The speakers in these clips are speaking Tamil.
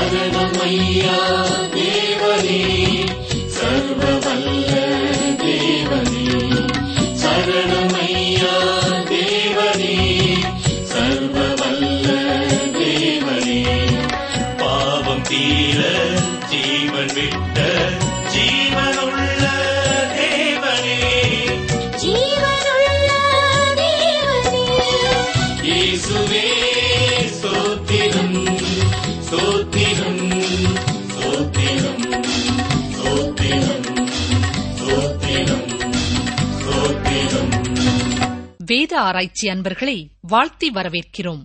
சரணமையா தேவனே சர்வ வல்ல தேவனே சரணமையா தேவனே சர்வ வல்ல தேவனே பாவம் தீர ஜீவன் விட்ட ஜீவனுள்ள தேவனே ஜீவனுள்ள தேவனே இயேசுவே ஸ்தோத்திரம் ஸ்தோத்திரம் ஸ்தோத்திரம் ஸ்தோத்திரம் ஸ்தோத்திரம் ஸ்தோத்திரம் வேத ஆராய்ச்சி அன்பர்களை வாழ்த்தி வரவேற்கிறோம்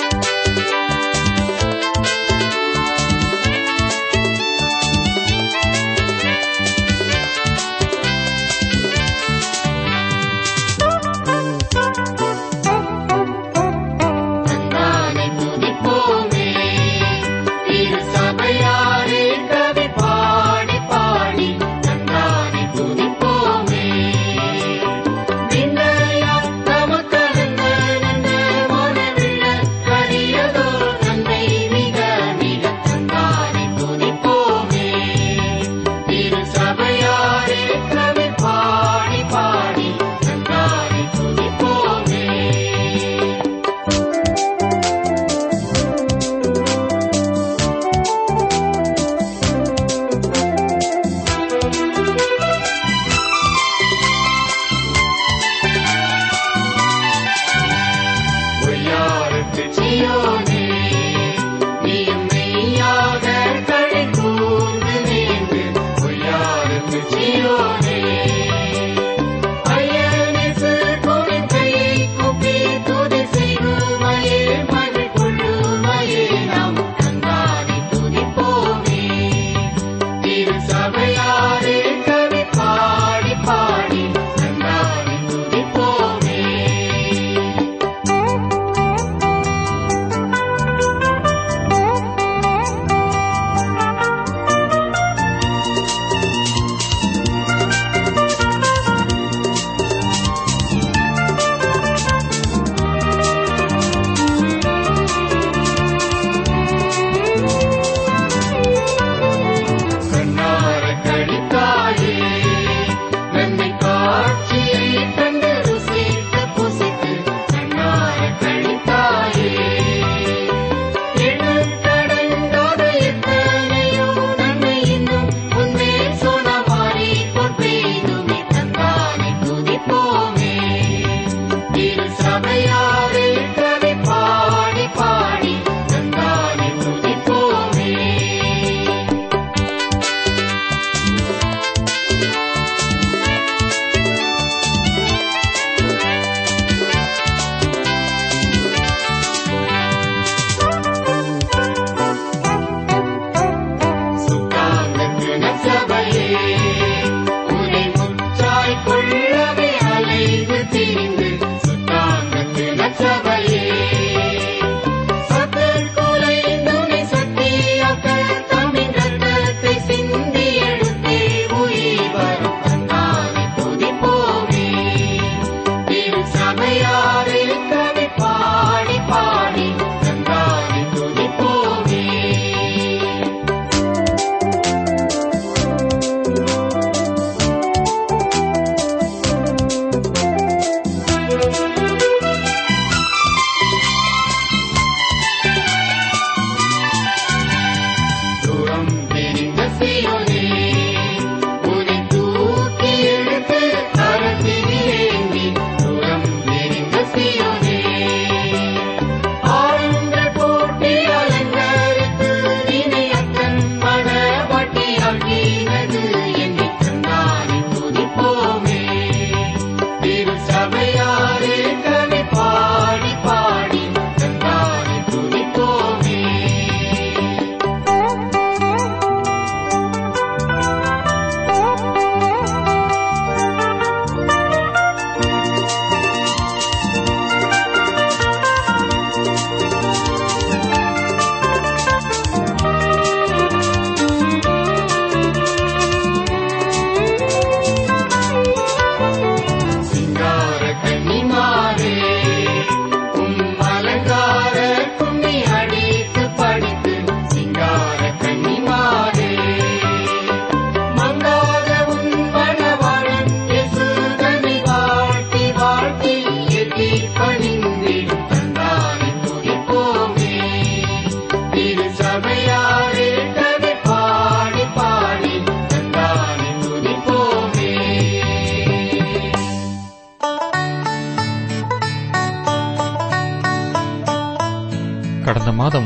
தந்தானை துதிப்போமே திரு சபையாரே கவி பாடி பாடி தந்தானை துதிப்போமே விண்ணையா நமக்கருந்த நின்ற மனவில்ல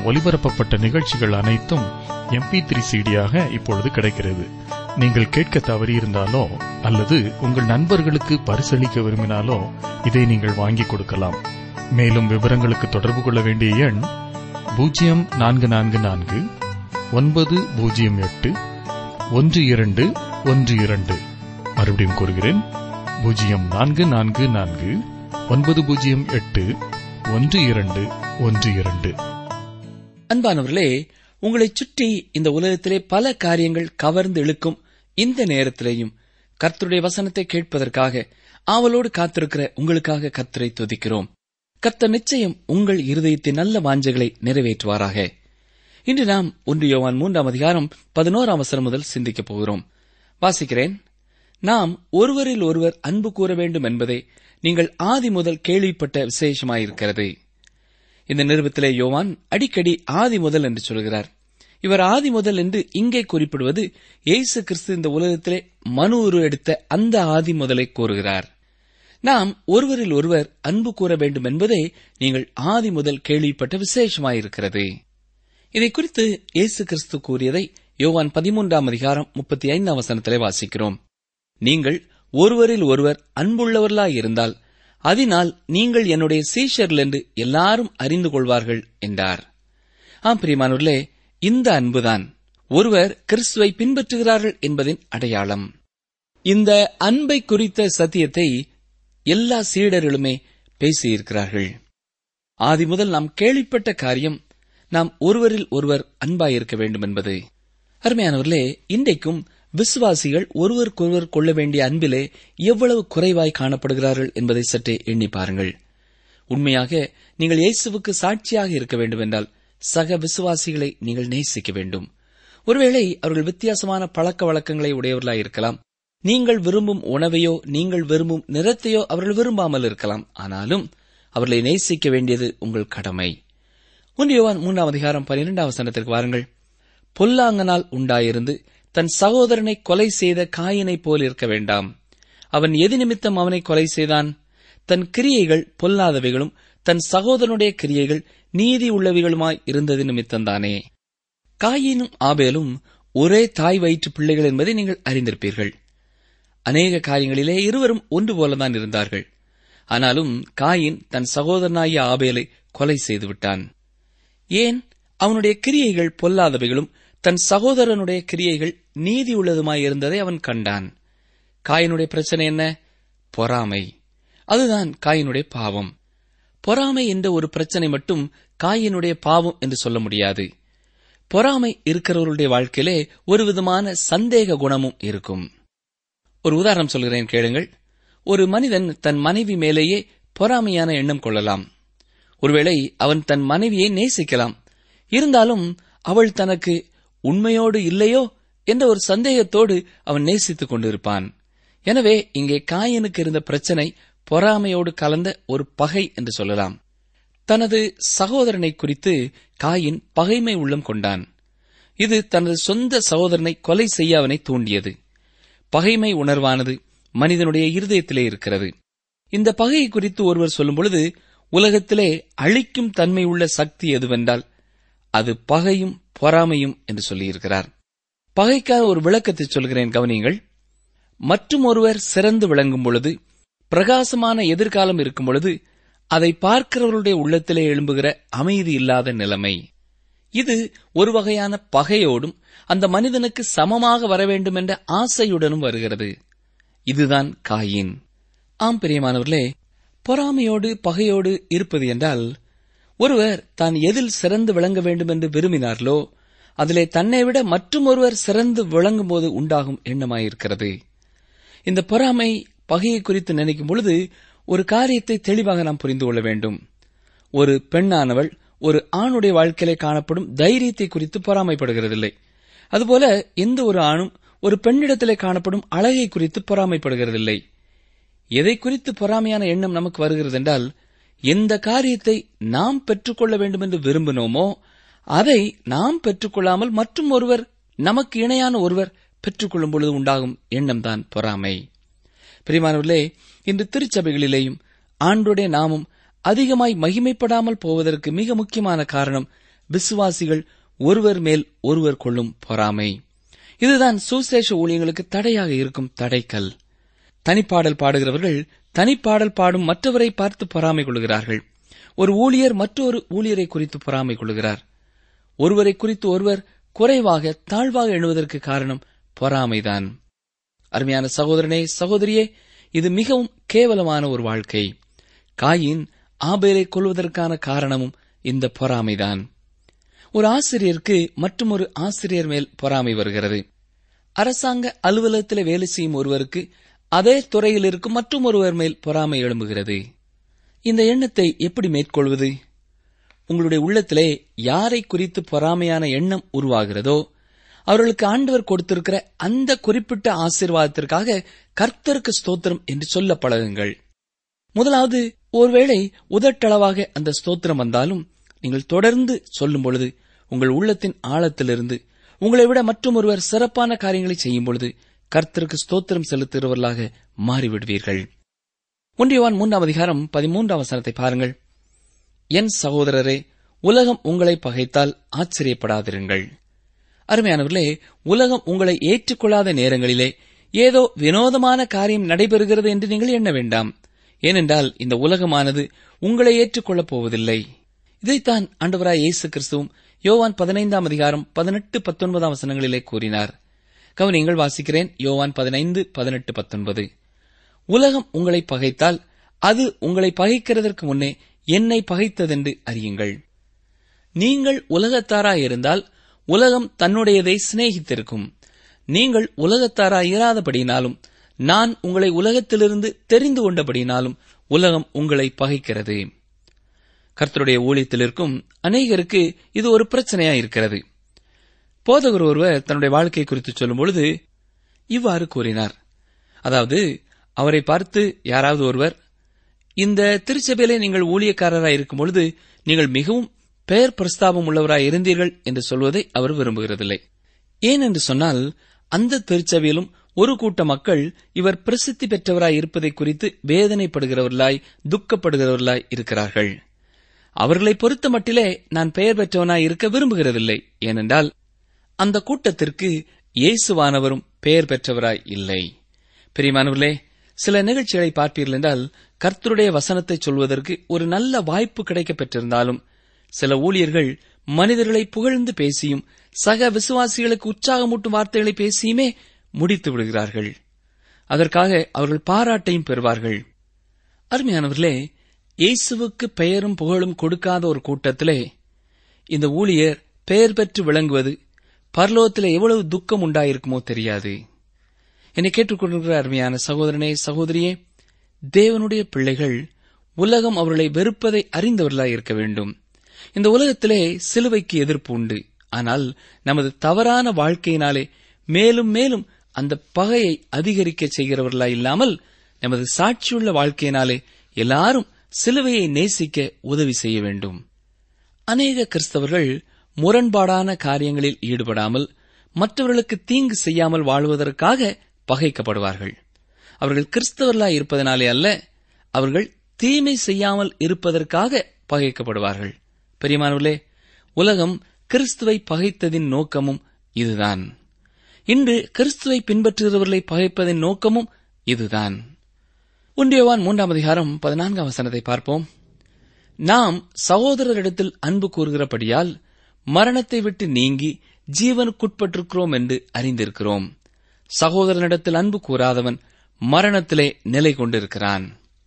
ஒலிபரப்பப்பட்ட நிகழ்ச்சிகள் அனைத்தும் எம்பி த்ரீ சிடியாக இப்பொழுது கிடைக்கிறது நீங்கள் கேட்க தவறியிருந்தாலோ அல்லது உங்கள் நண்பர்களுக்கு பரிசளிக்க விரும்பினாலோ இதை நீங்கள் வாங்கிக் கொடுக்கலாம் மேலும் விவரங்களுக்கு தொடர்பு கொள்ள வேண்டிய எண் பூஜ்ஜியம் நான்கு நான்கு நான்கு ஒன்பது பூஜ்ஜியம் எட்டு ஒன்று இரண்டு ஒன்று இரண்டு மறுபடியும் கூறுகிறேன் பூஜ்ஜியம் நான்கு நான்கு நான்கு ஒன்பது பூஜ்ஜியம் எட்டு ஒன்று இரண்டு ஒன்று இரண்டு அன்பானவர்களே உங்களைச் சுற்றி இந்த உலகத்திலே பல காரியங்கள் கவர்ந்து இழுக்கும் இந்த நேரத்திலேயும் கர்த்தருடைய வசனத்தை கேட்பதற்காக ஆவலோடு காத்திருக்கிற உங்களுக்காக கர்த்தரை துதிக்கிறோம் கர்த்தர் நிச்சயம் உங்கள் இருதயத்தின் நல்ல வாஞ்சைகளை நிறைவேற்றுவாராக இன்று நாம் ஒன்று யோவான் மூன்றாம் அதிகாரம் பதினோராம் வசனம் முதல் சிந்திக்கப் போகிறோம் வாசிக்கிறேன் நாம் ஒருவரில் ஒருவர் அன்பு கூற வேண்டும் என்பதே நீங்கள் ஆதி முதல் கேள்விப்பட்ட விசேஷமாயிருக்கிறது இந்த நிருபத்திலே யோவான் அடிக்கடி ஆதி முதல் என்று சொல்கிறார் இவர் ஆதி முதல் என்று இங்கே குறிப்பிடுவது இயேசு கிறிஸ்து இந்த உலகத்திலே மனு உரு எடுத்த அந்த ஆதி முதலை கூறுகிறார் நாம் ஒருவரில் ஒருவர் அன்பு கூற வேண்டும் என்பதே நீங்கள் ஆதி முதல் கேள்விப்பட்ட விசேஷமாயிருக்கிறது இதை குறித்து இயேசு கிறிஸ்து கூறியதை யோவான் பதிமூன்றாம் அதிகாரம் முப்பத்தி ஐந்தாம் வசனத்திலே வாசிக்கிறோம் நீங்கள் ஒருவரில் ஒருவர் அன்புள்ளவர்களாய் இருந்தால் அதனால் நீங்கள் என்னுடைய சீஷர்கள் என்று எல்லாரும் அறிந்து கொள்வார்கள் என்றார் ஆம் பிரியமானவர்களே இந்த அன்புதான் ஒருவர் கிறிஸ்துவை பின்பற்றுகிறார்கள் என்பதின் அடையாளம் இந்த அன்பை குறித்த சத்தியத்தை எல்லா சீடர்களுமே பேசியிருக்கிறார்கள் ஆதி முதல் நாம் கேள்விப்பட்ட காரியம் நாம் ஒருவரில் ஒருவர் அன்பாயிருக்க வேண்டும் என்பது அருமையானவர்களே இன்றைக்கும் விசுவாசிகள் ஒருவருக்கொருவர் கொள்ள வேண்டிய அன்பிலே எவ்வளவு குறைவாய் காணப்படுகிறார்கள் என்பதை சற்றே எண்ணி பாருங்கள் உண்மையாக நீங்கள் இயேசுவுக்கு சாட்சியாக இருக்க வேண்டும் என்றால் சக விசுவாசிகளை நீங்கள் நேசிக்க வேண்டும் ஒருவேளை அவர்கள் வித்தியாசமான பழக்க வழக்கங்களை உடையவர்களாய் இருக்கலாம் நீங்கள் விரும்பும் உணவையோ நீங்கள் விரும்பும் நிறத்தையோ அவர்கள் விரும்பாமல் இருக்கலாம் ஆனாலும் அவர்களை நேசிக்க வேண்டியது உங்கள் கடமை ஒன்றியவான் மூன்றாம் அதிகாரம் பன்னிரெண்டாம் வசனத்திற்கு வாருங்கள் பொல்லாங்கனால் உண்டாயிருந்து தன் சகோதரனை கொலை செய்த காயினைப் போல் இருக்க வேண்டாம் அவன் எது நிமித்தம் அவனை கொலை செய்தான் தன் கிரியைகள் பொல்லாதவைகளும் தன் சகோதரனுடைய கிரியைகள் நீதி உள்ளவைகளுமாய் இருந்தது நிமித்தம்தானே காயினும் ஆபேலும் ஒரே தாய் வயிற்று பிள்ளைகள் என்பதை நீங்கள் அறிந்திருப்பீர்கள் அநேக காரியங்களிலே இருவரும் ஒன்று போலதான் இருந்தார்கள் ஆனாலும் காயின் தன் சகோதரனாகிய ஆபேலை கொலை செய்துவிட்டான் ஏன் அவனுடைய கிரியைகள் பொல்லாதவைகளும் தன் சகோதரனுடைய கிரியைகள் நீதி உள்ளதுமாயிருந்ததை அவன் கண்டான் காயினுடைய பிரச்சனை என்ன பொறாமை அதுதான் காயினுடைய பாவம் பொறாமை என்ற ஒரு பிரச்சனை மட்டும் காயினுடைய பாவம் என்று சொல்ல முடியாது பொறாமை இருக்கிறவர்களுடைய வாழ்க்கையிலே ஒரு விதமான சந்தேக குணமும் இருக்கும் ஒரு உதாரணம் சொல்கிறேன் கேளுங்கள் ஒரு மனிதன் தன் மனைவி மேலேயே பொறாமையான எண்ணம் கொள்ளலாம் ஒருவேளை அவன் தன் மனைவியை நேசிக்கலாம் இருந்தாலும் அவள் தனக்கு உண்மையோடு இல்லையோ என்ற ஒரு சந்தேகத்தோடு அவன் நேசித்துக் கொண்டிருப்பான் எனவே இங்கே காயனுக்கு இருந்த பிரச்சனை பொறாமையோடு கலந்த ஒரு பகை என்று சொல்லலாம் தனது சகோதரனை குறித்து காயின் பகைமை உள்ளம் கொண்டான் இது தனது சொந்த சகோதரனை கொலை செய்ய அவனை தூண்டியது பகைமை உணர்வானது மனிதனுடைய இருதயத்திலே இருக்கிறது இந்த பகையை குறித்து ஒருவர் சொல்லும் பொழுது உலகத்திலே அழிக்கும் தன்மை உள்ள சக்தி எதுவென்றால் அது பகையும் பொறாமையும் என்று சொல்லியிருக்கிறார் பகைக்காக ஒரு விளக்கத்தை சொல்கிறேன் கவனியுங்கள் மற்றும் ஒருவர் சிறந்து விளங்கும் பொழுது பிரகாசமான எதிர்காலம் இருக்கும் பொழுது அதை பார்க்கிறவர்களுடைய உள்ளத்திலே எழும்புகிற அமைதி இல்லாத நிலைமை இது ஒரு வகையான பகையோடும் அந்த மனிதனுக்கு சமமாக வர வேண்டும் என்ற ஆசையுடனும் வருகிறது இதுதான் காயின் ஆம் பிரியமானவர்களே பொறாமையோடு பகையோடு இருப்பது என்றால் ஒருவர் தான் எதில் சிறந்து விளங்க வேண்டும் என்று விரும்பினார்களோ அதிலே தன்னை விட மற்றும் ஒருவர் சிறந்து விளங்கும் போது உண்டாகும் எண்ணமாயிருக்கிறது இந்த பொறாமை பகையை குறித்து நினைக்கும் பொழுது ஒரு காரியத்தை தெளிவாக நாம் புரிந்து கொள்ள வேண்டும் ஒரு பெண்ணானவள் ஒரு ஆணுடைய வாழ்க்கையிலே காணப்படும் தைரியத்தை குறித்து பொறாமைப்படுகிறதில்லை அதுபோல எந்த ஒரு ஆணும் ஒரு பெண்ணிடத்திலே காணப்படும் அழகை குறித்து பொறாமைப்படுகிறதில்லை எதை குறித்து பொறாமையான எண்ணம் நமக்கு வருகிறது என்றால் எந்த காரியத்தை நாம் பெற்றுக்கொள்ள வேண்டும் என்று விரும்பினோமோ அதை நாம் பெற்றுக்கொள்ளாமல் மற்றும் ஒருவர் நமக்கு இணையான ஒருவர் பெற்றுக்கொள்ளும் பொழுது உண்டாகும் எண்ணம்தான் பொறாமை பிரிமானவர்களே இன்று திருச்சபைகளிலேயும் ஆண்டுடைய நாமம் அதிகமாய் மகிமைப்படாமல் போவதற்கு மிக முக்கியமான காரணம் விசுவாசிகள் ஒருவர் மேல் ஒருவர் கொள்ளும் பொறாமை இதுதான் சுசேஷ ஊழியங்களுக்கு தடையாக இருக்கும் தடைக்கல் தனிப்பாடல் பாடுகிறவர்கள் தனிப்பாடல் பாடும் மற்றவரை பார்த்து பொறாமை கொள்கிறார்கள் ஒரு ஊழியர் மற்றொரு ஊழியரை குறித்து பொறாமை கொள்கிறார் ஒருவரை குறித்து ஒருவர் குறைவாக தாழ்வாக எண்ணுவதற்கு காரணம் பொறாமைதான் அருமையான சகோதரனே சகோதரியே இது மிகவும் கேவலமான ஒரு வாழ்க்கை காயின் ஆபேலை கொள்வதற்கான காரணமும் இந்த பொறாமைதான் ஒரு ஆசிரியருக்கு மற்றொரு ஆசிரியர் மேல் பொறாமை வருகிறது அரசாங்க அலுவலகத்தில் வேலை செய்யும் ஒருவருக்கு அதே துறையில் இருக்கும் மற்றும் ஒருவர் மேல் பொறாமை எழும்புகிறது இந்த எண்ணத்தை எப்படி மேற்கொள்வது உங்களுடைய உள்ளத்திலே யாரை குறித்து பொறாமையான எண்ணம் உருவாகிறதோ அவர்களுக்கு ஆண்டவர் கொடுத்திருக்கிற அந்த குறிப்பிட்ட ஆசீர்வாதத்திற்காக கர்த்தருக்கு ஸ்தோத்திரம் என்று சொல்ல பழகுங்கள் முதலாவது ஒருவேளை உதட்டளவாக அந்த ஸ்தோத்திரம் வந்தாலும் நீங்கள் தொடர்ந்து சொல்லும் பொழுது உங்கள் உள்ளத்தின் ஆழத்திலிருந்து உங்களை விட மற்றும் ஒருவர் சிறப்பான காரியங்களை செய்யும் பொழுது கர்த்தருக்கு ஸ்தோத்திரம் செலுத்துகிறவர்களாக மாறிவிடுவீர்கள் ஒன்றியவான் மூன்றாம் அதிகாரம் பதிமூன்றாம் வசனத்தை பாருங்கள் என் சகோதரரே உலகம் உங்களை பகைத்தால் ஆச்சரியப்படாதிருங்கள் அருமையானவர்களே உலகம் உங்களை ஏற்றுக்கொள்ளாத நேரங்களிலே ஏதோ வினோதமான காரியம் நடைபெறுகிறது என்று நீங்கள் எண்ண வேண்டாம் ஏனென்றால் இந்த உலகமானது உங்களை ஏற்றுக்கொள்ளப் போவதில்லை இதைத்தான் ஆண்டவராய் இயேசு கிறிஸ்துவும் யோவான் பதினைந்தாம் அதிகாரம் பதினெட்டு பத்தொன்பதாம் வசனங்களிலே கூறினார் கவனிங்கள் வாசிக்கிறேன் யோவான் பதினைந்து பதினெட்டு பத்தொன்பது உலகம் உங்களை பகைத்தால் அது உங்களை பகைக்கிறதற்கு முன்னே என்னை பகைத்ததென்று அறியுங்கள் நீங்கள் உலகத்தாராய் இருந்தால் உலகம் தன்னுடையதை சிநேகித்திருக்கும் நீங்கள் உலகத்தாராய் இராதபடினாலும் நான் உங்களை உலகத்திலிருந்து தெரிந்து கொண்டபடினாலும் உலகம் உங்களை பகைக்கிறது கர்த்தருடைய ஊழியத்தில் இருக்கும் அநேகருக்கு இது ஒரு பிரச்சனையா இருக்கிறது போதகர் ஒருவர் தன்னுடைய வாழ்க்கை குறித்து சொல்லும் பொழுது இவ்வாறு கூறினார் அதாவது அவரை பார்த்து யாராவது ஒருவர் இந்த திருச்சபையிலே நீங்கள் ஊழியக்காரராய் இருக்கும் பொழுது நீங்கள் மிகவும் பெயர் பிரஸ்தாபம் உள்ளவராய் இருந்தீர்கள் என்று சொல்வதை அவர் விரும்புகிறதில்லை ஏன் என்று சொன்னால் அந்த திருச்சபையிலும் ஒரு கூட்ட மக்கள் இவர் பிரசித்தி பெற்றவராய் இருப்பதை குறித்து வேதனைப்படுகிறவர்களாய் துக்கப்படுகிறவர்களாய் இருக்கிறார்கள் அவர்களை பொறுத்த மட்டிலே நான் பெயர் பெற்றவனாய் இருக்க விரும்புகிறதில்லை ஏனென்றால் அந்த கூட்டத்திற்கு இயேசுவானவரும் பெயர் பெற்றவராய் இல்லை பிரியமானவர்களே சில நிகழ்ச்சிகளை பார்ப்பீர்கள் என்றால் கர்த்தருடைய வசனத்தை சொல்வதற்கு ஒரு நல்ல வாய்ப்பு கிடைக்கப் பெற்றிருந்தாலும் சில ஊழியர்கள் மனிதர்களை புகழ்ந்து பேசியும் சக விசுவாசிகளுக்கு உற்சாகமூட்டும் வார்த்தைகளை பேசியுமே முடித்து விடுகிறார்கள் அதற்காக அவர்கள் பாராட்டையும் பெறுவார்கள் அருமையானவர்களே இயேசுவுக்கு பெயரும் புகழும் கொடுக்காத ஒரு கூட்டத்திலே இந்த ஊழியர் பெயர் பெற்று விளங்குவது பரலோகத்திலே எவ்வளவு துக்கம் உண்டாயிருக்குமோ தெரியாது என்னை கேட்டுக்கொண்டிருக்கிற அருமையான சகோதரனே சகோதரியே தேவனுடைய பிள்ளைகள் உலகம் அவர்களை வெறுப்பதை அறிந்தவர்களாய் இருக்க வேண்டும் இந்த உலகத்திலே சிலுவைக்கு எதிர்ப்பு உண்டு ஆனால் நமது தவறான வாழ்க்கையினாலே மேலும் மேலும் அந்த பகையை அதிகரிக்க செய்கிறவர்களாய் இல்லாமல் நமது சாட்சியுள்ள வாழ்க்கையினாலே எல்லாரும் சிலுவையை நேசிக்க உதவி செய்ய வேண்டும் அநேக கிறிஸ்தவர்கள் முரண்பாடான காரியங்களில் ஈடுபடாமல் மற்றவர்களுக்கு தீங்கு செய்யாமல் வாழ்வதற்காக பகைக்கப்படுவார்கள் அவர்கள் கிறிஸ்தவர்களாய் இருப்பதனாலே அல்ல அவர்கள் தீமை செய்யாமல் இருப்பதற்காக பகைக்கப்படுவார்கள் பெரியமானவர்களே உலகம் கிறிஸ்துவை பகைத்ததின் நோக்கமும் இதுதான் இன்று கிறிஸ்துவை பின்பற்றுகிறவர்களை பகைப்பதின் நோக்கமும் இதுதான் ஒன்றியவான் மூன்றாம் அதிகாரம் பதினான்காம் வசனத்தை பார்ப்போம் நாம் சகோதரரிடத்தில் அன்பு கூறுகிறபடியால் மரணத்தை விட்டு நீங்கி ஜீவனுக்குட்பட்டிருக்கிறோம் என்று அறிந்திருக்கிறோம் சகோதரனிடத்தில் அன்பு கூறாதவன் மரணத்திலே நிலை கொண்டிருக்கிறான்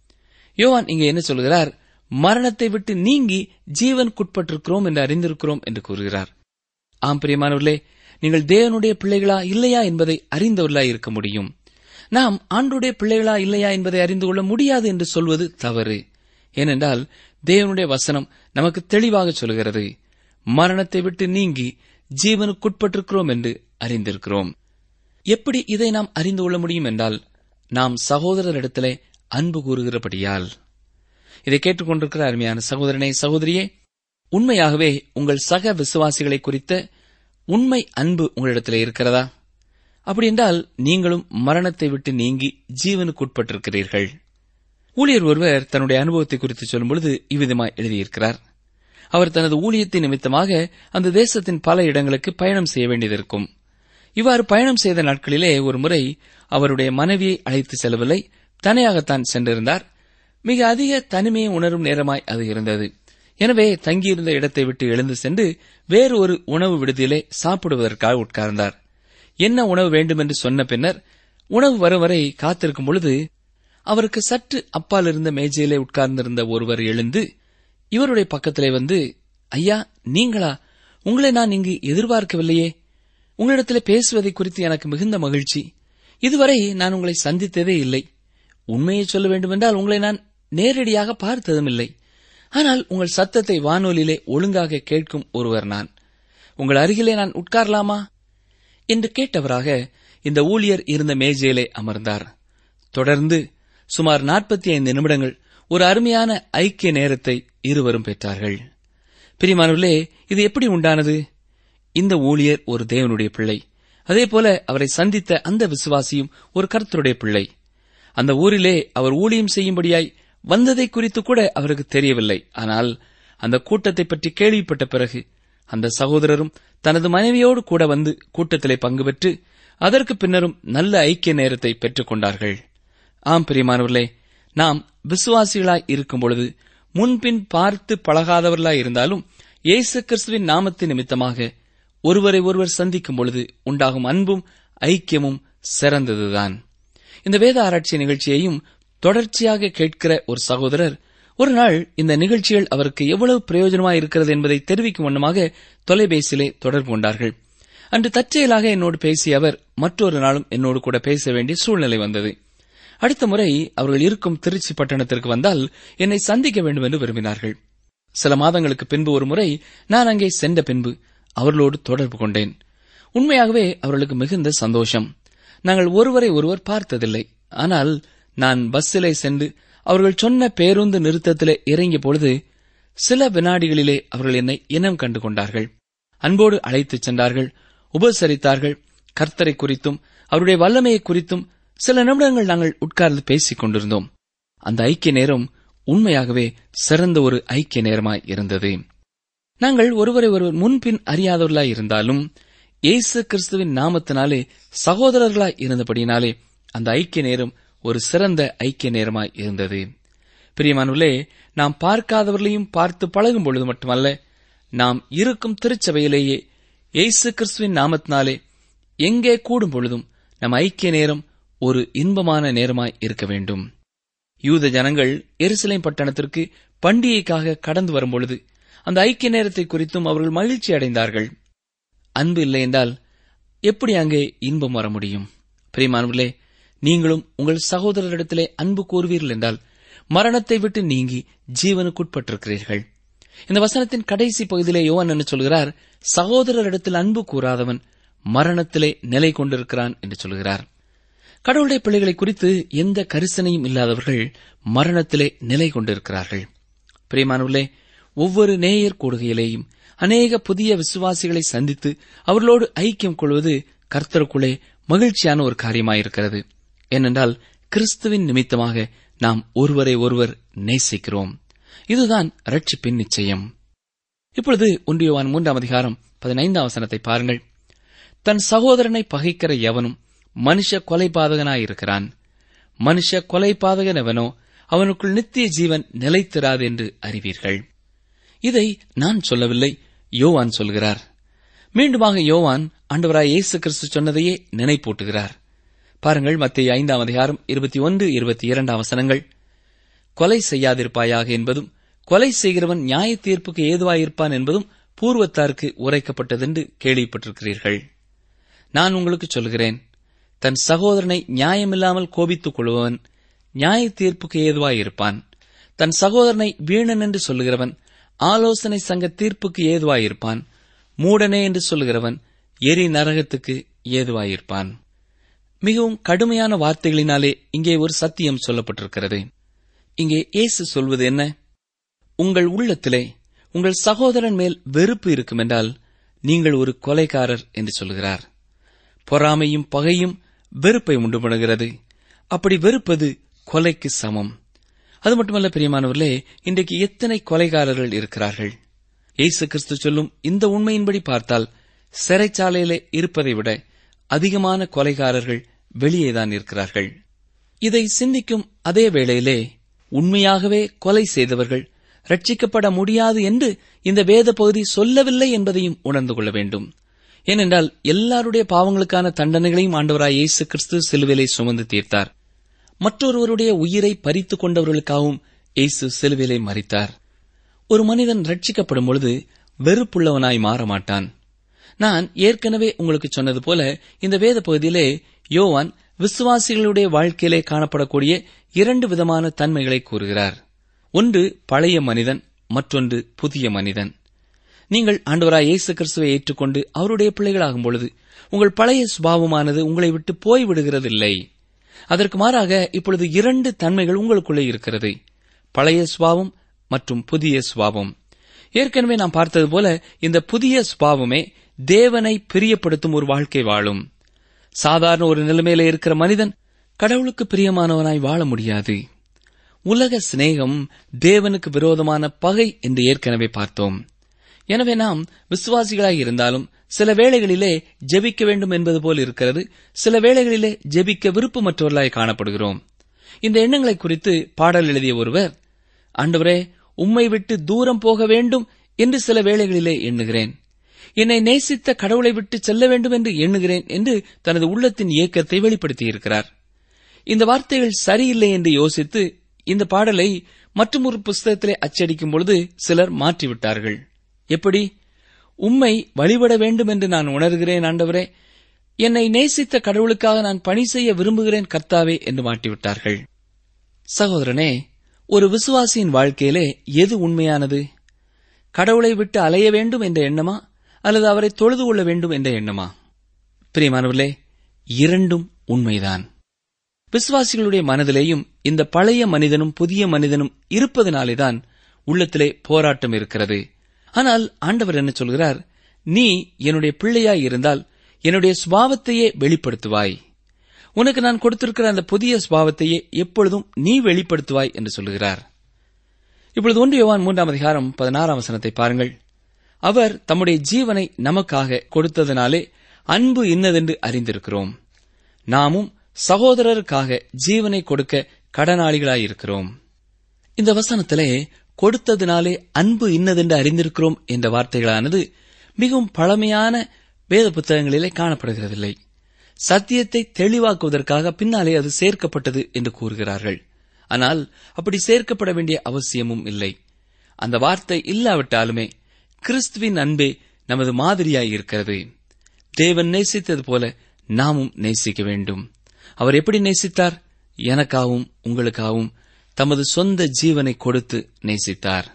யோவான் இங்கே என்ன சொல்கிறார் மரணத்தை விட்டு நீங்கி ஜீவனுக்குட்பட்டிருக்கிறோம் என்று அறிந்திருக்கிறோம் என்று கூறுகிறார் ஆம் பிரியமானவர்களே நீங்கள் தேவனுடைய பிள்ளைகளா இல்லையா என்பதை அறிந்தவர்களாய் இருக்க முடியும் நாம் ஆண்டுடைய பிள்ளைகளா இல்லையா என்பதை அறிந்து கொள்ள முடியாது என்று சொல்வது தவறு ஏனென்றால் தேவனுடைய வசனம் நமக்கு தெளிவாக சொல்கிறது மரணத்தை விட்டு நீங்கி ஜீவனுக்குட்பட்டிருக்கிறோம் என்று அறிந்திருக்கிறோம் எப்படி இதை நாம் அறிந்து கொள்ள முடியும் என்றால் நாம் சகோதரரிடத்திலே அன்பு கூறுகிறபடியால் இதை கேட்டுக்கொண்டிருக்கிற அருமையான சகோதரனே சகோதரியே உண்மையாகவே உங்கள் சக விசுவாசிகளை குறித்த உண்மை அன்பு உங்களிடத்திலே இருக்கிறதா அப்படி என்றால் நீங்களும் மரணத்தை விட்டு நீங்கி ஜீவனுக்குட்பட்டிருக்கிறீர்கள் ஊழியர் ஒருவர் தன்னுடைய அனுபவத்தை குறித்து சொல்லும் பொழுது இவ்விதமாய் எழுதியிருக்கிறார் அவர் தனது ஊழியத்தின் நிமித்தமாக அந்த தேசத்தின் பல இடங்களுக்கு பயணம் செய்ய வேண்டியதிருக்கும் இவ்வாறு பயணம் செய்த நாட்களிலே ஒரு முறை அவருடைய மனைவியை அழைத்து செல்லவில்லை தனியாகத்தான் சென்றிருந்தார் மிக அதிக தனிமையை உணரும் நேரமாய் அது இருந்தது எனவே தங்கியிருந்த இடத்தை விட்டு எழுந்து சென்று வேறு ஒரு உணவு விடுதியிலே சாப்பிடுவதற்காக உட்கார்ந்தார் என்ன உணவு வேண்டும் என்று சொன்ன பின்னர் உணவு வரும் வரை காத்திருக்கும் பொழுது அவருக்கு சற்று அப்பால் இருந்த மேஜையிலே உட்கார்ந்திருந்த ஒருவர் எழுந்து இவருடைய பக்கத்திலே வந்து ஐயா நீங்களா உங்களை நான் இங்கு எதிர்பார்க்கவில்லையே உங்களிடத்திலே பேசுவதை குறித்து எனக்கு மிகுந்த மகிழ்ச்சி இதுவரை நான் உங்களை சந்தித்ததே இல்லை உண்மையை சொல்ல வேண்டுமென்றால் உங்களை நான் நேரடியாக பார்த்ததும் இல்லை ஆனால் உங்கள் சத்தத்தை வானொலியிலே ஒழுங்காக கேட்கும் ஒருவர் நான் உங்கள் அருகிலே நான் உட்காரலாமா என்று கேட்டவராக இந்த ஊழியர் இருந்த மேஜையிலே அமர்ந்தார் தொடர்ந்து சுமார் நாற்பத்தி ஐந்து நிமிடங்கள் ஒரு அருமையான ஐக்கிய நேரத்தை இருவரும் பெற்றார்கள் பிரிமானவர்களே இது எப்படி உண்டானது இந்த ஊழியர் ஒரு தேவனுடைய பிள்ளை அதேபோல அவரை சந்தித்த அந்த விசுவாசியும் ஒரு கர்த்தருடைய பிள்ளை அந்த ஊரிலே அவர் ஊழியம் செய்யும்படியாய் வந்ததை குறித்து கூட அவருக்கு தெரியவில்லை ஆனால் அந்த கூட்டத்தை பற்றி கேள்விப்பட்ட பிறகு அந்த சகோதரரும் தனது மனைவியோடு கூட வந்து கூட்டத்திலே பங்கு பெற்று அதற்கு பின்னரும் நல்ல ஐக்கிய நேரத்தை பெற்றுக் கொண்டார்கள் ஆம் பிரியமானவர்களே நாம் விசுவாசிகளாய் இருக்கும் பொழுது முன்பின் பார்த்து பழகாதவர்களாய் இருந்தாலும் இயேசு கிறிஸ்துவின் நாமத்தின் நிமித்தமாக ஒருவரை ஒருவர் சந்திக்கும் பொழுது உண்டாகும் அன்பும் ஐக்கியமும் சிறந்ததுதான் இந்த வேத ஆராய்ச்சி நிகழ்ச்சியையும் தொடர்ச்சியாக கேட்கிற ஒரு சகோதரர் ஒரு நாள் இந்த நிகழ்ச்சிகள் அவருக்கு எவ்வளவு பிரயோஜனமாய் இருக்கிறது என்பதை தெரிவிக்கும் வண்ணமாக தொலைபேசியிலே தொடர்பு கொண்டார்கள் அன்று தற்செயலாக என்னோடு பேசிய அவர் மற்றொரு நாளும் என்னோடு கூட பேச வேண்டிய சூழ்நிலை வந்தது அடுத்த முறை அவர்கள் இருக்கும் திருச்சி பட்டணத்திற்கு வந்தால் என்னை சந்திக்க வேண்டும் என்று விரும்பினார்கள் சில மாதங்களுக்கு பின்பு ஒரு முறை நான் அங்கே சென்ற பின்பு அவர்களோடு தொடர்பு கொண்டேன் உண்மையாகவே அவர்களுக்கு மிகுந்த சந்தோஷம் நாங்கள் ஒருவரை ஒருவர் பார்த்ததில்லை ஆனால் நான் பஸ்ஸிலே சென்று அவர்கள் சொன்ன பேருந்து நிறுத்தத்திலே இறங்கிய பொழுது சில வினாடிகளிலே அவர்கள் என்னை இனம் கண்டு கொண்டார்கள் அன்போடு அழைத்துச் சென்றார்கள் உபசரித்தார்கள் கர்த்தரை குறித்தும் அவருடைய வல்லமையை குறித்தும் சில நிமிடங்கள் நாங்கள் உட்கார்ந்து பேசிக் கொண்டிருந்தோம் அந்த ஐக்கிய நேரம் உண்மையாகவே சிறந்த ஒரு ஐக்கிய நேரமாய் இருந்தது நாங்கள் ஒருவரை ஒருவர் முன்பின் அறியாதவர்களாய் இருந்தாலும் இயேசு கிறிஸ்துவின் நாமத்தினாலே சகோதரர்களாய் இருந்தபடியினாலே அந்த ஐக்கிய நேரம் ஒரு சிறந்த ஐக்கிய நேரமாய் இருந்தது பிரியமானுள்ளே நாம் பார்க்காதவர்களையும் பார்த்து பழகும் பொழுது மட்டுமல்ல நாம் இருக்கும் திருச்சபையிலேயே இயேசு கிறிஸ்துவின் நாமத்தினாலே எங்கே கூடும் பொழுதும் நம் ஐக்கிய நேரம் ஒரு இன்பமான நேரமாய் இருக்க வேண்டும் யூத ஜனங்கள் எருசலேம் பட்டணத்திற்கு பண்டிகைக்காக கடந்து வரும்பொழுது அந்த ஐக்கிய நேரத்தை குறித்தும் அவர்கள் மகிழ்ச்சி அடைந்தார்கள் அன்பு இல்லை என்றால் எப்படி அங்கே இன்பம் வர முடியும் பிரியமானவர்களே நீங்களும் உங்கள் சகோதரரிடத்திலே அன்பு கூறுவீர்கள் என்றால் மரணத்தை விட்டு நீங்கி ஜீவனுக்குட்பட்டிருக்கிறீர்கள் இந்த வசனத்தின் கடைசி பகுதியிலே யோவான் என்ன சொல்கிறார் சகோதரரிடத்தில் அன்பு கூறாதவன் மரணத்திலே நிலை கொண்டிருக்கிறான் என்று சொல்கிறார் கடவுளுடைய பிள்ளைகளை குறித்து எந்த கரிசனையும் இல்லாதவர்கள் மரணத்திலே நிலை கொண்டிருக்கிறார்கள் பிரியமானவர்களே ஒவ்வொரு நேயர் கூடுகையிலேயும் அநேக புதிய விசுவாசிகளை சந்தித்து அவர்களோடு ஐக்கியம் கொள்வது கர்த்தருக்குள்ளே மகிழ்ச்சியான ஒரு காரியமாயிருக்கிறது ஏனென்றால் கிறிஸ்துவின் நிமித்தமாக நாம் ஒருவரை ஒருவர் நேசிக்கிறோம் இதுதான் ரட்சிப்பின் நிச்சயம் இப்பொழுது ஒன்றியவான் மூன்றாம் அதிகாரம் பதினைந்தாம் வசனத்தை பாருங்கள் தன் சகோதரனை பகைக்கிற எவனும் மனுஷ கொலைபாதகனாயிருக்கிறான் மனுஷ கொலைபாதகன் எவனோ அவனுக்குள் நித்திய ஜீவன் நிலைத்திராது என்று அறிவீர்கள் இதை நான் சொல்லவில்லை யோவான் சொல்கிறார் மீண்டுமாக யோவான் ஆண்டவராய் இயேசு கிறிஸ்து சொன்னதையே நினைப்பூட்டுகிறார் பாருங்கள் மத்திய ஐந்தாம் அதிகாரம் இருபத்தி ஒன்று இருபத்தி இரண்டாம் வசனங்கள் கொலை செய்யாதிருப்பாயாக என்பதும் கொலை செய்கிறவன் நியாய தீர்ப்புக்கு ஏதுவாயிருப்பான் என்பதும் பூர்வத்தாருக்கு உரைக்கப்பட்டதென்று கேள்விப்பட்டிருக்கிறீர்கள் நான் உங்களுக்கு சொல்கிறேன் தன் சகோதரனை நியாயமில்லாமல் கோபித்துக் கொள்பவன் நியாய தீர்ப்புக்கு ஏதுவாயிருப்பான் தன் சகோதரனை வீணன் என்று சொல்லுகிறவன் ஆலோசனை சங்க தீர்ப்புக்கு ஏதுவாயிருப்பான் மூடனே என்று சொல்லுகிறவன் எரி நரகத்துக்கு ஏதுவாயிருப்பான் மிகவும் கடுமையான வார்த்தைகளினாலே இங்கே ஒரு சத்தியம் சொல்லப்பட்டிருக்கிறது இங்கே இயேசு சொல்வது என்ன உங்கள் உள்ளத்திலே உங்கள் சகோதரன் மேல் வெறுப்பு இருக்குமென்றால் நீங்கள் ஒரு கொலைகாரர் என்று சொல்கிறார் பொறாமையும் பகையும் வெறுப்பை உண்டு பண்ணுகிறது அப்படி வெறுப்பது கொலைக்கு சமம் அது மட்டுமல்ல பிரியமானவர்களே இன்றைக்கு எத்தனை கொலைகாரர்கள் இருக்கிறார்கள் இயேசு கிறிஸ்து சொல்லும் இந்த உண்மையின்படி பார்த்தால் சிறைச்சாலையிலே இருப்பதை விட அதிகமான கொலைகாரர்கள் வெளியேதான் இருக்கிறார்கள் இதை சிந்திக்கும் அதே வேளையிலே உண்மையாகவே கொலை செய்தவர்கள் ரட்சிக்கப்பட முடியாது என்று இந்த வேத பகுதி சொல்லவில்லை என்பதையும் உணர்ந்து கொள்ள வேண்டும் ஏனென்றால் எல்லாருடைய பாவங்களுக்கான தண்டனைகளையும் ஆண்டவராய் இயேசு கிறிஸ்து சிலுவிலை சுமந்து தீர்த்தார் மற்றொருவருடைய உயிரை பறித்துக் கொண்டவர்களுக்காகவும் இயேசு சிலுவிலை மறித்தார் ஒரு மனிதன் ரட்சிக்கப்படும் பொழுது வெறுப்புள்ளவனாய் மாற மாட்டான் நான் ஏற்கனவே உங்களுக்கு சொன்னது போல இந்த வேத பகுதியிலே யோவான் விசுவாசிகளுடைய வாழ்க்கையிலே காணப்படக்கூடிய இரண்டு விதமான தன்மைகளை கூறுகிறார் ஒன்று பழைய மனிதன் மற்றொன்று புதிய மனிதன் நீங்கள் ஆண்டவராய் இயேசு கிறிஸ்துவை ஏற்றுக்கொண்டு அவருடைய பிள்ளைகளாகும் பொழுது உங்கள் பழைய சுபாவமானது உங்களை விட்டு போய்விடுகிறதில்லை அதற்கு மாறாக இப்பொழுது இரண்டு தன்மைகள் உங்களுக்குள்ளே இருக்கிறது பழைய சுபாவம் மற்றும் புதிய சுபாவம் ஏற்கனவே நாம் பார்த்தது போல இந்த புதிய சுபாவமே தேவனை பிரியப்படுத்தும் ஒரு வாழ்க்கை வாழும் சாதாரண ஒரு நிலைமையில இருக்கிற மனிதன் கடவுளுக்கு பிரியமானவனாய் வாழ முடியாது உலக சிநேகம் தேவனுக்கு விரோதமான பகை என்று ஏற்கனவே பார்த்தோம் எனவே நாம் விசுவாசிகளாய் இருந்தாலும் சில வேளைகளிலே ஜெபிக்க வேண்டும் என்பது போல் இருக்கிறது சில வேளைகளிலே ஜெபிக்க விருப்பமற்றவர்களாய் காணப்படுகிறோம் இந்த எண்ணங்களை குறித்து பாடல் எழுதிய ஒருவர் ஆண்டவரே உம்மை விட்டு தூரம் போக வேண்டும் என்று சில வேளைகளிலே எண்ணுகிறேன் என்னை நேசித்த கடவுளை விட்டு செல்ல வேண்டும் என்று எண்ணுகிறேன் என்று தனது உள்ளத்தின் இயக்கத்தை வெளிப்படுத்தியிருக்கிறார் இந்த வார்த்தைகள் சரியில்லை என்று யோசித்து இந்த பாடலை மற்றும் ஒரு புஸ்தகத்திலே அச்சடிக்கும் பொழுது சிலர் மாற்றிவிட்டார்கள் எப்படி உம்மை வழிபட வேண்டும் என்று நான் உணர்கிறேன் ஆண்டவரே என்னை நேசித்த கடவுளுக்காக நான் பணி செய்ய விரும்புகிறேன் கர்த்தாவே என்று மாட்டிவிட்டார்கள் சகோதரனே ஒரு விசுவாசியின் வாழ்க்கையிலே எது உண்மையானது கடவுளை விட்டு அலைய வேண்டும் என்ற எண்ணமா அல்லது அவரை தொழுது கொள்ள வேண்டும் என்ற எண்ணமா பிரியமானவர்களே இரண்டும் உண்மைதான் விசுவாசிகளுடைய மனதிலேயும் இந்த பழைய மனிதனும் புதிய மனிதனும் இருப்பதனாலேதான் உள்ளத்திலே போராட்டம் இருக்கிறது ஆனால் ஆண்டவர் என்ன சொல்கிறார் நீ என்னுடைய பிள்ளையாய் இருந்தால் என்னுடைய சுபாவத்தையே வெளிப்படுத்துவாய் உனக்கு நான் கொடுத்திருக்கிற அந்த புதிய சுபாவத்தையே எப்பொழுதும் நீ வெளிப்படுத்துவாய் என்று சொல்லுகிறார் இப்பொழுது ஒன்று யோவான் மூன்றாம் அதிகாரம் பதினாறாம் வசனத்தை பாருங்கள் அவர் தம்முடைய ஜீவனை நமக்காக கொடுத்ததனாலே அன்பு இன்னதென்று அறிந்திருக்கிறோம் நாமும் சகோதரருக்காக ஜீவனை கொடுக்க கடனாளிகளாயிருக்கிறோம் இந்த வசனத்திலே கொடுத்ததினாலே அன்பு இன்னதென்று அறிந்திருக்கிறோம் என்ற வார்த்தைகளானது மிகவும் பழமையான வேத புத்தகங்களிலே காணப்படுகிறதில்லை சத்தியத்தை தெளிவாக்குவதற்காக பின்னாலே அது சேர்க்கப்பட்டது என்று கூறுகிறார்கள் ஆனால் அப்படி சேர்க்கப்பட வேண்டிய அவசியமும் இல்லை அந்த வார்த்தை இல்லாவிட்டாலுமே கிறிஸ்துவின் அன்பே நமது மாதிரியாய் இருக்கிறது தேவன் நேசித்தது போல நாமும் நேசிக்க வேண்டும் அவர் எப்படி நேசித்தார் எனக்காகவும் உங்களுக்காகவும் தமது சொந்த ஜீவனை கொடுத்து நேசித்தார்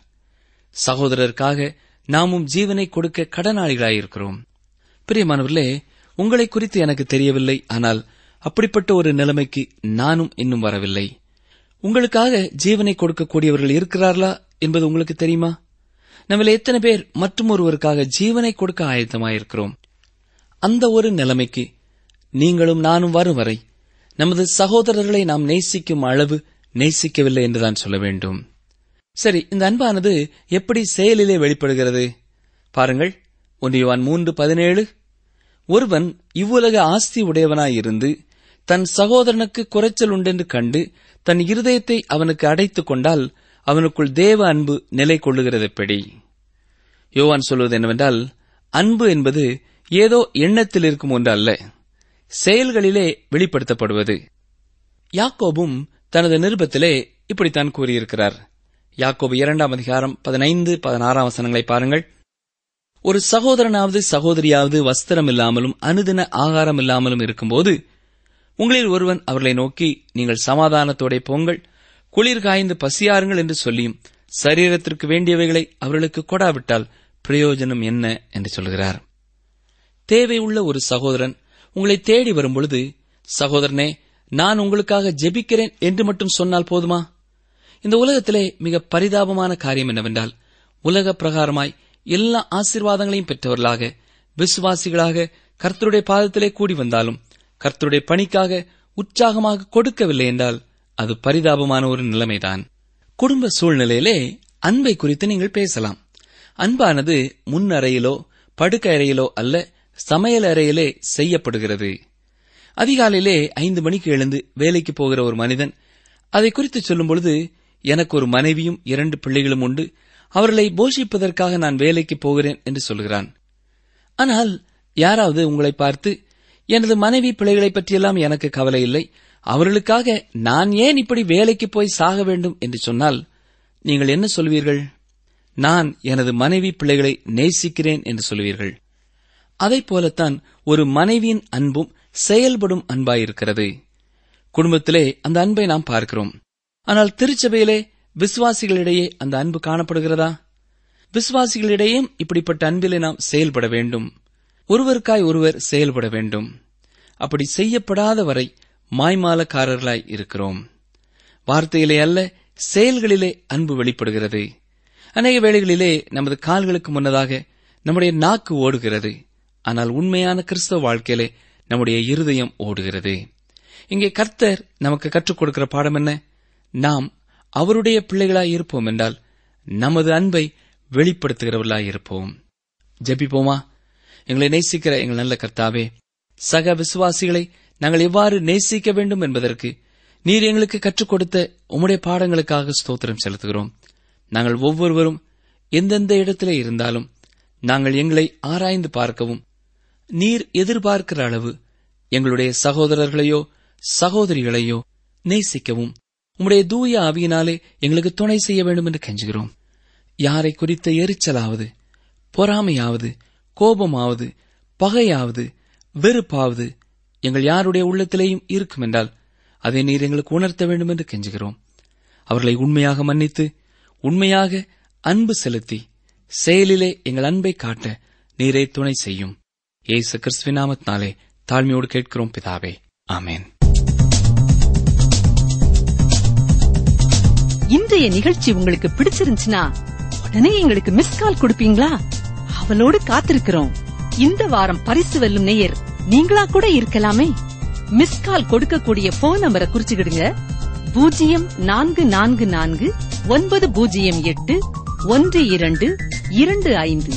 சகோதரருக்காக நாமும் ஜீவனை கொடுக்க கடனாளிகளாயிருக்கிறோம் பிரியமானவர்களே உங்களை குறித்து எனக்கு தெரியவில்லை ஆனால் அப்படிப்பட்ட ஒரு நிலைமைக்கு நானும் இன்னும் வரவில்லை உங்களுக்காக ஜீவனை கொடுக்கக்கூடியவர்கள் இருக்கிறார்களா என்பது உங்களுக்கு தெரியுமா நம்மள எத்தனை பேர் மற்றும் ஒருவருக்காக ஜீவனை கொடுக்க ஆயத்தமாயிருக்கிறோம் அந்த ஒரு நிலைமைக்கு நீங்களும் நானும் வரும் வரை நமது சகோதரர்களை நாம் நேசிக்கும் அளவு நேசிக்கவில்லை என்றுதான் சொல்ல வேண்டும் சரி இந்த அன்பானது எப்படி செயலிலே வெளிப்படுகிறது பாருங்கள் ஒன்றியவான் மூன்று பதினேழு ஒருவன் இவ்வுலக ஆஸ்தி உடையவனாயிருந்து தன் சகோதரனுக்கு குறைச்சல் உண்டென்று கண்டு தன் இருதயத்தை அவனுக்கு அடைத்துக் கொண்டால் அவனுக்குள் தேவ அன்பு நிலை கொள்ளுகிறதெப்படி யோவான் சொல்வது என்னவென்றால் அன்பு என்பது ஏதோ எண்ணத்தில் இருக்கும் ஒன்று அல்ல செயல்களிலே வெளிப்படுத்தப்படுவது யாக்கோபும் தனது நிருபத்திலே இப்படித்தான் கூறியிருக்கிறார் யாக்கோபு இரண்டாம் அதிகாரம் பதினைந்து பதினாறாம் வசனங்களை பாருங்கள் ஒரு சகோதரனாவது சகோதரியாவது வஸ்திரம் இல்லாமலும் அனுதின ஆகாரம் இல்லாமலும் இருக்கும்போது உங்களில் ஒருவன் அவர்களை நோக்கி நீங்கள் சமாதானத்தோட போங்கள் குளிர் காய்ந்து பசியாருங்கள் என்று சொல்லியும் சரீரத்திற்கு வேண்டியவைகளை அவர்களுக்கு கொடாவிட்டால் பிரயோஜனம் என்ன என்று சொல்கிறார் தேவை உள்ள ஒரு சகோதரன் உங்களை தேடி வரும்பொழுது சகோதரனே நான் உங்களுக்காக ஜெபிக்கிறேன் என்று மட்டும் சொன்னால் போதுமா இந்த உலகத்திலே மிக பரிதாபமான காரியம் என்னவென்றால் உலக பிரகாரமாய் எல்லா ஆசீர்வாதங்களையும் பெற்றவர்களாக விசுவாசிகளாக கர்த்தருடைய பாதத்திலே கூடி வந்தாலும் கர்த்தருடைய பணிக்காக உற்சாகமாக கொடுக்கவில்லை என்றால் அது பரிதாபமான ஒரு நிலைமைதான் குடும்ப சூழ்நிலையிலே அன்பை குறித்து நீங்கள் பேசலாம் அன்பானது முன் அறையிலோ படுக்கை அறையிலோ அல்ல சமையல் அறையிலே செய்யப்படுகிறது அதிகாலையிலே ஐந்து மணிக்கு எழுந்து வேலைக்கு போகிற ஒரு மனிதன் அதை குறித்து சொல்லும் பொழுது எனக்கு ஒரு மனைவியும் இரண்டு பிள்ளைகளும் உண்டு அவர்களை போஷிப்பதற்காக நான் வேலைக்கு போகிறேன் என்று சொல்கிறான் ஆனால் யாராவது உங்களை பார்த்து எனது மனைவி பிள்ளைகளை பற்றியெல்லாம் எனக்கு கவலை இல்லை அவர்களுக்காக நான் ஏன் இப்படி வேலைக்கு போய் சாக வேண்டும் என்று சொன்னால் நீங்கள் என்ன சொல்வீர்கள் நான் எனது மனைவி பிள்ளைகளை நேசிக்கிறேன் என்று சொல்வீர்கள் அதைப் போலத்தான் ஒரு மனைவியின் அன்பும் செயல்படும் அன்பாயிருக்கிறது குடும்பத்திலே அந்த அன்பை நாம் பார்க்கிறோம் ஆனால் திருச்சபையிலே விசுவாசிகளிடையே அந்த அன்பு காணப்படுகிறதா விசுவாசிகளிடையும் இப்படிப்பட்ட அன்பிலே நாம் செயல்பட வேண்டும் ஒருவருக்காய் ஒருவர் செயல்பட வேண்டும் அப்படி செய்யப்படாத வரை மாய்மாலக்காரர்களாய் இருக்கிறோம் வார்த்தையிலே அல்ல செயல்களிலே அன்பு வெளிப்படுகிறது அநேக வேளைகளிலே நமது கால்களுக்கு முன்னதாக நம்முடைய நாக்கு ஓடுகிறது ஆனால் உண்மையான கிறிஸ்தவ வாழ்க்கையிலே நம்முடைய இருதயம் ஓடுகிறது இங்கே கர்த்தர் நமக்கு கற்றுக் கொடுக்கிற பாடம் என்ன நாம் அவருடைய பிள்ளைகளாய் இருப்போம் என்றால் நமது அன்பை வெளிப்படுத்துகிறவர்களாய் இருப்போம் ஜெபிப்போமா எங்களை நேசிக்கிற எங்கள் நல்ல கர்த்தாவே சக விசுவாசிகளை நாங்கள் எவ்வாறு நேசிக்க வேண்டும் என்பதற்கு நீர் எங்களுக்கு கற்றுக் கொடுத்த உம்முடைய பாடங்களுக்காக ஸ்தோத்திரம் செலுத்துகிறோம் நாங்கள் ஒவ்வொருவரும் எந்தெந்த இடத்திலே இருந்தாலும் நாங்கள் எங்களை ஆராய்ந்து பார்க்கவும் நீர் எதிர்பார்க்கிற அளவு எங்களுடைய சகோதரர்களையோ சகோதரிகளையோ நேசிக்கவும் உம்முடைய தூய ஆவியினாலே எங்களுக்கு துணை செய்ய வேண்டும் என்று கெஞ்சுகிறோம் யாரை குறித்த எரிச்சலாவது பொறாமையாவது கோபமாவது பகையாவது வெறுப்பாவது எங்கள் யாருடைய உள்ளத்திலேயும் இருக்கும் என்றால் அதை நீர் எங்களுக்கு உணர்த்த வேண்டும் என்று கெஞ்சுகிறோம் அவர்களை உண்மையாக மன்னித்து உண்மையாக அன்பு செலுத்தி செயலிலே எங்கள் அன்பை காட்ட நீரே துணை செய்யும் ஏசு கிறிஸ்துவின் நாமத்தினாலே தாழ்மையோடு கேட்கிறோம் பிதாவே ஆமேன் இன்றைய நிகழ்ச்சி உங்களுக்கு பிடிச்சிருந்துச்சுன்னா உடனே எங்களுக்கு மிஸ் கால் கொடுப்பீங்களா அவளோடு காத்திருக்கிறோம் இந்த வாரம் பரிசு வெல்லும் நேயர் நீங்களா கூட இருக்கலாமே மிஸ் கால் கொடுக்கக்கூடிய போன் நம்பரை குறிச்சுக்கிடுங்க பூஜ்ஜியம் நான்கு நான்கு நான்கு ஒன்பது பூஜ்ஜியம் எட்டு ஒன்று இரண்டு இரண்டு ஐந்து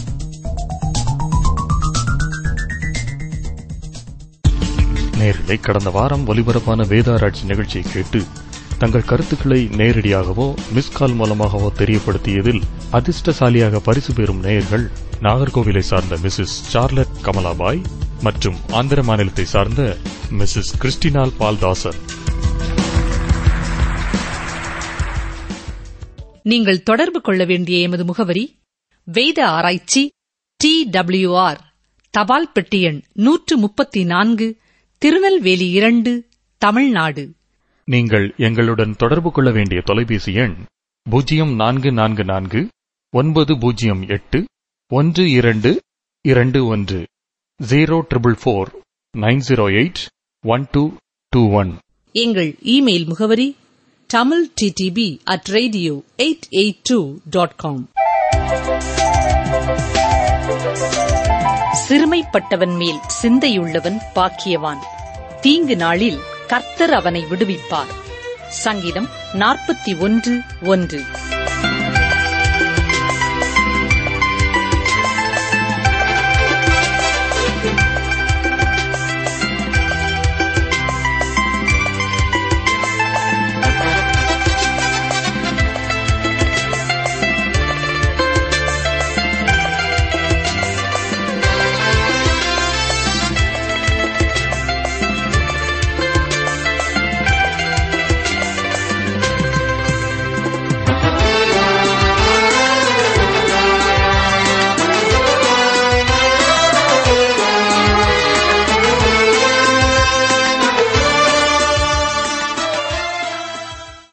நேர்களை கடந்த வாரம் ஒலிபரப்பான வேதாராய்ச்சி நிகழ்ச்சியை கேட்டு தங்கள் கருத்துக்களை நேரடியாகவோ மிஸ் கால் மூலமாகவோ தெரியப்படுத்தியதில் அதிர்ஷ்டசாலியாக பரிசு பெறும் நேயர்கள் நாகர்கோவிலை சார்ந்த மிஸ்ஸஸ் சார்லட் கமலாபாய் மற்றும் ஆந்திர மாநிலத்தை சார்ந்த மிஸ்ஸஸ் கிறிஸ்டினால் பால்தாசன் நீங்கள் தொடர்பு கொள்ள வேண்டிய எமது முகவரி வேத ஆராய்ச்சி டி ஆர் தபால் பெட்டி எண் நூற்று முப்பத்தி நான்கு திருநெல்வேலி இரண்டு தமிழ்நாடு நீங்கள் எங்களுடன் தொடர்பு கொள்ள வேண்டிய தொலைபேசி எண் பூஜ்ஜியம் நான்கு நான்கு நான்கு ஒன்பது பூஜ்ஜியம் எட்டு ஒன்று இரண்டு இரண்டு ஒன்று zero triple four nine zero eight one two two one எங்கள் இமெயில் முகவரி Tamil DTP at radio eight eight two dot com சிறுமைப்பட்டவன் மேல் சிந்தையுள்ளவன் பாக்கியவான் தீங்கு நாளில் கர்த்தர் அவனை விடுவிப்பார் சங்கீதம் நாற்பத்தி ஒன்று ஒன்று